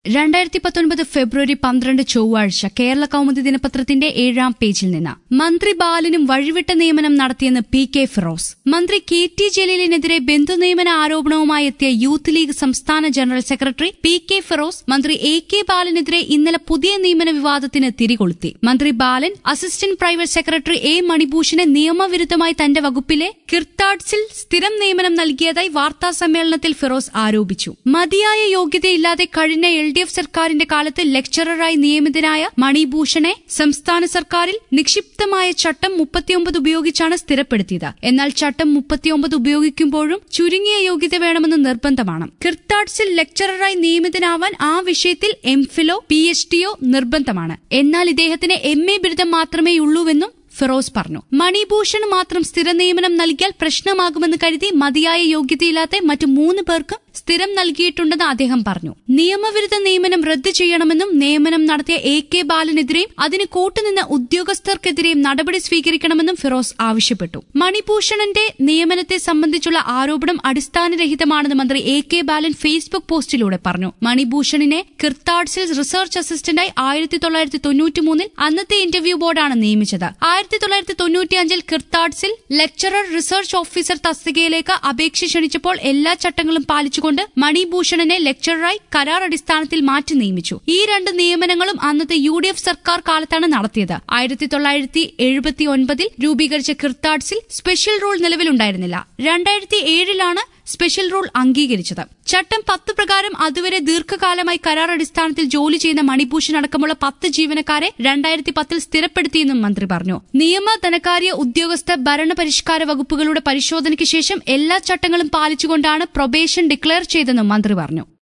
രണ്ടായിരത്തി പത്തൊൻപത് ഫെബ്രുവരി പന്ത്രണ്ട് ചൊവ്വാഴ്ച കേരള കൗമുദി ദിനപത്രത്തിന്റെ ഏഴാം പേജിൽ നിന്ന് മന്ത്രി ബാലനും വഴിവിട്ട നിയമനം നടത്തിയെന്ന് പി കെ ഫിറോസ് മന്ത്രി കെ ടി ജലീലിനെതിരെ ബന്ധുനിയമന ആരോപണവുമായി എത്തിയ യൂത്ത് ലീഗ് സംസ്ഥാന general secretary P K Firoz മന്ത്രി എ കെ ബാലനെതിരെ ഇന്നലെ പുതിയ നിയമന വിവാദത്തിന് തിരികൊളുത്തി മന്ത്രി Balan assistant private secretary A മണിഭൂഷന് നിയമവിരുദ്ധമായി തന്റെ വകുപ്പിലെ കിർത്താഡ്സിൽ സ്ഥിരം നിയമനം നൽകിയതായി വാർത്താ സമ്മേളനത്തിൽ ഫിറോസ് ആരോപിച്ചു മതിയായ യോഗ്യതയില്ലാതെ കഴിഞ്ഞ എൽ ഡി എഫ് സർക്കാരിന്റെ കാലത്ത് ലെക്ചററായി നിയമിതനായ മണിഭൂഷണെ സംസ്ഥാന സർക്കാരിൽ നിക്ഷിപ്തമായ ചട്ടം മുപ്പത്തിയൊമ്പത് ഉപയോഗിച്ചാണ് സ്ഥിരപ്പെടുത്തിയത് എന്നാൽ ചട്ടം മുപ്പത്തിയൊമ്പത് ഉപയോഗിക്കുമ്പോഴും ചുരുങ്ങിയ യോഗ്യത വേണമെന്ന് നിർബന്ധമാണ് കിർത്താഡ്സിൽ ലെക്ചററായി നിയമിതനാവാൻ ആ വിഷയത്തിൽ എംഫിലോ പി എച്ച് ഡിയോ നിർബന്ധമാണ് എന്നാൽ ഇദ്ദേഹത്തിന് എം എ ബിരുദം മാത്രമേയുള്ളൂവെന്നും ഫിറോസ് പറഞ്ഞു മണിഭൂഷണ് മാത്രം സ്ഥിര നിയമനം നൽകിയാൽ പ്രശ്നമാകുമെന്ന് കരുതി മതിയായ യോഗ്യതയില്ലാത്ത മറ്റു മൂന്ന് പേർക്ക് സ്ഥിരം നൽകിയിട്ടുണ്ടെന്ന് അദ്ദേഹം പറഞ്ഞു നിയമവിരുദ്ധ നിയമനം റദ്ദു ചെയ്യണമെന്നും നിയമനം നടത്തിയ എ കെ ബാലനെതിരെയും അതിന് കൂട്ടുനിന്ന ഉദ്യോഗസ്ഥർക്കെതിരെയും നടപടി സ്വീകരിക്കണമെന്നും ഫിറോസ് ആവശ്യപ്പെട്ടു മണിഭൂഷണന്റെ നിയമനത്തെ സംബന്ധിച്ചുള്ള ആരോപണം അടിസ്ഥാനരഹിതമാണെന്ന് മന്ത്രി എ കെ ബാലൻ ഫേസ്ബുക്ക് പോസ്റ്റിലൂടെ പറഞ്ഞു മണിഭൂഷണിനെ കിർത്താഡ്സിൽ റിസർച്ച് അസിസ്റ്റന്റായി ആയിരത്തി തൊള്ളായിരത്തി തൊണ്ണൂറ്റിമൂന്നിൽ അന്നത്തെ ഇന്റർവ്യൂ ബോർഡാണ് നിയമിച്ചത് ആയിരത്തി തൊള്ളായിരത്തി തൊണ്ണൂറ്റിയഞ്ചിൽ കിർത്താഡ്സിൽ ലെക്ചറർ റിസർച്ച് ഓഫീസർ തസ്തികയിലേക്ക് അപേക്ഷ ക്ഷണിച്ചപ്പോൾ എല്ലാ ചട്ടങ്ങളും പാലിച്ചുകൊണ്ട് മണിഭൂഷണനെ ലെക്ചററായി കരാർ അടിസ്ഥാനത്തിൽ മാറ്റി നിയമിച്ചു ഈ രണ്ട് നിയമനങ്ങളും അന്നത്തെ യു ഡി എഫ് സർക്കാർ കാലത്താണ് നടത്തിയത് ആയിരത്തി തൊള്ളായിരത്തി എഴുപത്തി ഒൻപതിൽ രൂപീകരിച്ച കിർത്താഡ്സിൽ സ്പെഷ്യൽ റൂൾ നിലവിലുണ്ടായിരുന്നില്ല രണ്ടായിരത്തി ഏഴിലാണ് സ്പെഷ്യൽ റൂൾ അംഗീകരിച്ചത് ചട്ടം പത്ത് പ്രകാരം അതുവരെ ദീർഘകാലമായി കരാർ അടിസ്ഥാനത്തിൽ ജോലി ചെയ്യുന്ന മണിഭൂഷൺ അടക്കമുള്ള പത്ത് ജീവനക്കാരെ രണ്ടായിരത്തി പത്തിൽ സ്ഥിരപ്പെടുത്തിയെന്നും മന്ത്രി പറഞ്ഞു നിയമ ധനകാര്യ ഉദ്യോഗസ്ഥ ഭരണപരിഷ്കാര വകുപ്പുകളുടെ പരിശോധനയ്ക്ക് ശേഷം എല്ലാ ചട്ടങ്ങളും പാലിച്ചുകൊണ്ടാണ് പ്രൊബേഷൻ ഡിക്ലെയർ ചെയ്തെന്നും മന്ത്രി പറഞ്ഞു